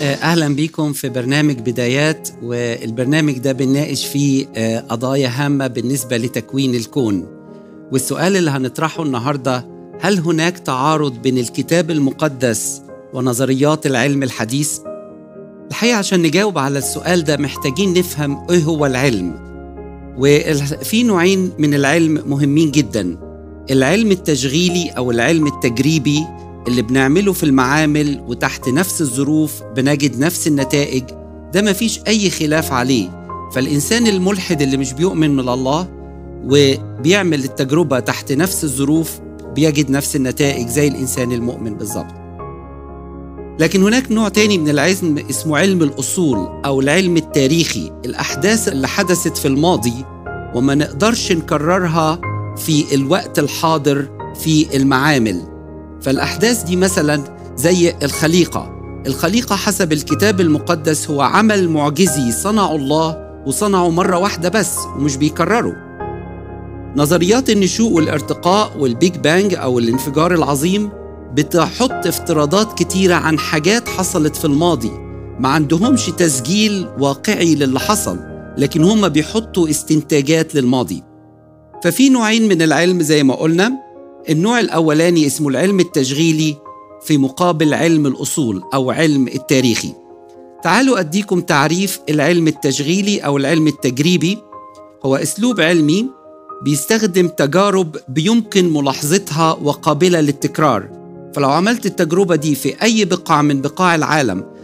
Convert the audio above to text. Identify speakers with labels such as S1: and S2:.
S1: اهلا بيكم في برنامج بدايات والبرنامج ده بنناقش فيه قضايا هامه بالنسبه لتكوين الكون والسؤال اللي هنطرحه النهارده هل هناك تعارض بين الكتاب المقدس ونظريات العلم الحديث الحقيقه عشان نجاوب على السؤال ده محتاجين نفهم ايه هو العلم وفي نوعين من العلم مهمين جدا العلم التشغيلي او العلم التجريبي اللي بنعمله في المعامل وتحت نفس الظروف بنجد نفس النتائج ده مفيش أي خلاف عليه فالإنسان الملحد اللي مش بيؤمن من الله وبيعمل التجربة تحت نفس الظروف بيجد نفس النتائج زي الإنسان المؤمن بالظبط لكن هناك نوع تاني من العلم اسمه علم الأصول أو العلم التاريخي الأحداث اللي حدثت في الماضي وما نقدرش نكررها في الوقت الحاضر في المعامل فالأحداث دي مثلا زي الخليقة الخليقة حسب الكتاب المقدس هو عمل معجزي صنعه الله وصنعه مرة واحدة بس ومش بيكرره نظريات النشوء والارتقاء والبيج بانج أو الانفجار العظيم بتحط افتراضات كتيرة عن حاجات حصلت في الماضي ما عندهمش تسجيل واقعي للي حصل لكن هم بيحطوا استنتاجات للماضي ففي نوعين من العلم زي ما قلنا النوع الأولاني اسمه العلم التشغيلي في مقابل علم الأصول أو علم التاريخي تعالوا أديكم تعريف العلم التشغيلي أو العلم التجريبي هو أسلوب علمي بيستخدم تجارب بيمكن ملاحظتها وقابلة للتكرار فلو عملت التجربة دي في أي بقعة من بقاع العالم